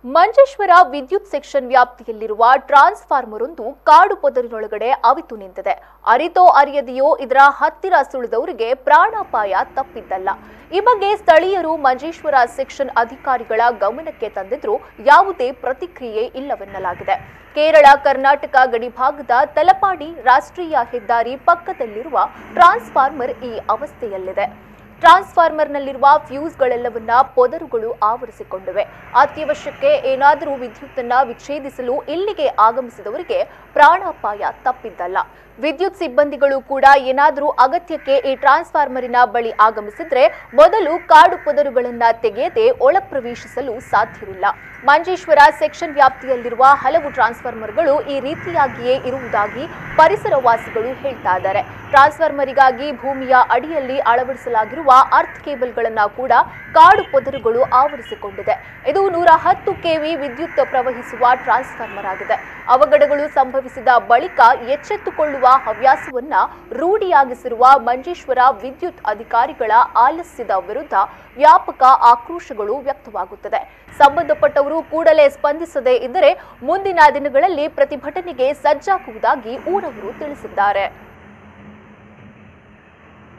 ಮಂಜೇಶ್ವರ ವಿದ್ಯುತ್ ಸೆಕ್ಷನ್ ವ್ಯಾಪ್ತಿಯಲ್ಲಿರುವ ಟ್ರಾನ್ಸ್ಫಾರ್ಮರ್ ಒಂದು ಕಾಡು ಪೊದರಿನೊಳಗಡೆ ಅವಿತು ನಿಂತಿದೆ ಅರಿತೋ ಅರಿಯದೆಯೋ ಇದರ ಹತ್ತಿರ ಸುಳಿದವರಿಗೆ ಪ್ರಾಣಾಪಾಯ ತಪ್ಪಿದ್ದಲ್ಲ ಈ ಬಗ್ಗೆ ಸ್ಥಳೀಯರು ಮಂಜೇಶ್ವರ ಸೆಕ್ಷನ್ ಅಧಿಕಾರಿಗಳ ಗಮನಕ್ಕೆ ತಂದಿದ್ರೂ ಯಾವುದೇ ಪ್ರತಿಕ್ರಿಯೆ ಇಲ್ಲವೆನ್ನಲಾಗಿದೆ ಕೇರಳ ಕರ್ನಾಟಕ ಗಡಿಭಾಗದ ತಲಪಾಡಿ ರಾಷ್ಟ್ರೀಯ ಹೆದ್ದಾರಿ ಪಕ್ಕದಲ್ಲಿರುವ ಟ್ರಾನ್ಸ್ಫಾರ್ಮರ್ ಈ ಅವಸ್ಥೆಯಲ್ಲಿದೆ ಟ್ರಾನ್ಸ್ಫಾರ್ಮರ್ನಲ್ಲಿರುವ ಫ್ಯೂಸ್ಗಳೆಲ್ಲವನ್ನ ಪೊದರುಗಳು ಆವರಿಸಿಕೊಂಡಿವೆ ಅತ್ಯವಶ್ಯಕ್ಕೆ ಏನಾದರೂ ವಿದ್ಯುತ್ತನ್ನ ವಿಚ್ಛೇದಿಸಲು ಇಲ್ಲಿಗೆ ಆಗಮಿಸಿದವರಿಗೆ ಪ್ರಾಣಾಪಾಯ ತಪ್ಪಿದ್ದಲ್ಲ ವಿದ್ಯುತ್ ಸಿಬ್ಬಂದಿಗಳು ಕೂಡ ಏನಾದರೂ ಅಗತ್ಯಕ್ಕೆ ಈ ಟ್ರಾನ್ಸ್ಫಾರ್ಮರಿನ ಬಳಿ ಆಗಮಿಸಿದ್ರೆ ಮೊದಲು ಕಾಡು ಪೊದರುಗಳನ್ನ ತೆಗೆಯದೆ ಒಳ ಪ್ರವೇಶಿಸಲು ಸಾಧ್ಯವಿಲ್ಲ ಮಂಜೇಶ್ವರ ಸೆಕ್ಷನ್ ವ್ಯಾಪ್ತಿಯಲ್ಲಿರುವ ಹಲವು ಟ್ರಾನ್ಸ್ಫಾರ್ಮರ್ಗಳು ಈ ರೀತಿಯಾಗಿಯೇ ಇರುವುದಾಗಿ ಪರಿಸರವಾಸಿಗಳು ಹೇಳ್ತಾ ಇದ್ದಾರೆ ಟ್ರಾನ್ಸ್ಫಾರ್ಮರಿಗಾಗಿ ಭೂಮಿಯ ಅಡಿಯಲ್ಲಿ ಅಳವಡಿಸಲಾಗಿರುವ ಅರ್ತ್ ಕೇಬಲ್ಗಳನ್ನ ಕೂಡ ಕಾಡು ಪೊದರುಗಳು ಆವರಿಸಿಕೊಂಡಿದೆ ಇದು ನೂರ ಹತ್ತು ಕೆವಿ ವಿದ್ಯುತ್ ಪ್ರವಹಿಸುವ ಟ್ರಾನ್ಸ್ಫಾರ್ಮರ್ ಆಗಿದೆ ಅವಘಡಗಳು ಸಂಭವಿಸಿದ ಬಳಿಕ ಎಚ್ಚೆತ್ತುಕೊಳ್ಳುವ ಹವ್ಯಾಸವನ್ನ ರೂಢಿಯಾಗಿಸಿರುವ ಮಂಜೇಶ್ವರ ವಿದ್ಯುತ್ ಅಧಿಕಾರಿಗಳ ಆಲಸ್ಯದ ವಿರುದ್ಧ ವ್ಯಾಪಕ ಆಕ್ರೋಶಗಳು ವ್ಯಕ್ತವಾಗುತ್ತದೆ ಸಂಬಂಧಪಟ್ಟವರು ಕೂಡಲೇ ಸ್ಪಂದಿಸದೇ ಇದ್ದರೆ ಮುಂದಿನ ದಿನಗಳಲ್ಲಿ ಪ್ರತಿಭಟನೆಗೆ ಸಜ್ಜಾಗುವುದಾಗಿ ಊರವರು ತಿಳಿಸಿದ್ದಾರೆ